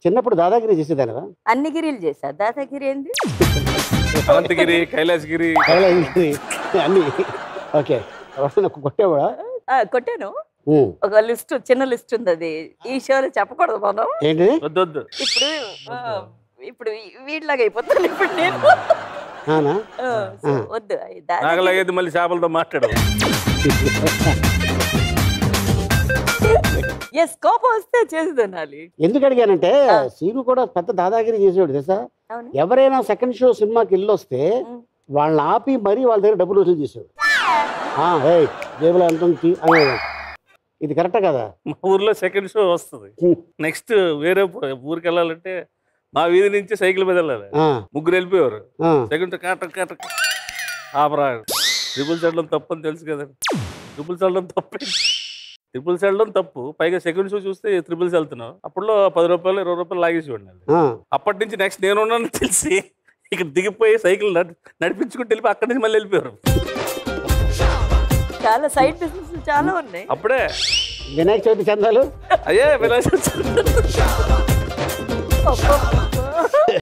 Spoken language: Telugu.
చిన్నప్పుడు దాదాగిరి చేసేదానివా అన్ని గిరిలు చేశా దాదాగిరి ఏంది అనంతగిరి కైలాసగిరి కైలాసగిరి అన్ని ఓకే ఎవరైనా కొట్టేవాడా ఆ, కొట్టాను ఉమ్. ఒక లిస్ట్ చిన్న లిస్ట్ ఉంది అది ఈ షోలో చెప్పకూడదు మనం ఏంటిది వద్దు వద్దు ఇప్పుడు ఆ, ఇప్పుడు ఈ- వీటిలాగా అయిపోతాను ఇప్పుడు నేను అవునా ఆ, సో వద్దు అది దాదాగిరి- నాగలాగేది మళ్ళీ చేపలతో మాట్లాడు ఎస్ కోపం వస్తే చేసి తినాలి ఎందుకు అడిగానంటే సీను కూడా పెద్ద దాదాగిరి చేసేవాడు తెలుసా అవును ఎవరైనా సెకండ్ షో సినిమాకి వెళ్ళి వస్తే ఉమ్. వాళ్ళని ఆపి మరీ వాళ్ళ దగ్గర డబ్బులు వసూలు చేసేవాడు ఆ, ఏయ్ జేబులో ఎంత ఉంది తీ అనేవాడు. ఇది కరెక్టే కదా మా ఊర్లో సెకండ్ షో వస్తుంది హ్మ్. నెక్స్ట్ వేరే ప- ఊరికి వెళ్ళాలంటే మా వీధి నుంచి సైకిల్ మీద వెళ్ళాలి ఆ, ముగ్గురు వెళ్ళిపోయారు ఆ, సెకండ్ కాట కాట ఆపరా ట్రిపుల్ చల్లడం తప్పు అని తెలుసు కదా ట్రిపుల్ చల్లడం తప్పు ట్రిపుల్స్ వెళ్ళడం తప్పు పైగా సెకండ్ షో చూస్తే ట్రిపుల్స్ వెళ్తున్నావు అప్పుడులో పది రూపాయలు ఇరవై రూపాయలు లాగేసి ఉండాలి ఆ. అప్పటి నుంచి నెక్స్ట్ నేను ఉన్నాను తెలిసి ఇక్కడ దిగిపోయి సైకిల్ నడి- నడిపించుకుంటూ వెళ్ళిపోయి అక్కడి నుంచి మళ్ళీ వెళ్ళిపోయారు చాలా సైడ్ బిజినెస్ చాలా ఉన్నాయి అప్పుడే వినాయక చవితి చందాలు అయ్యే విలాసం ఒక్కొక్క-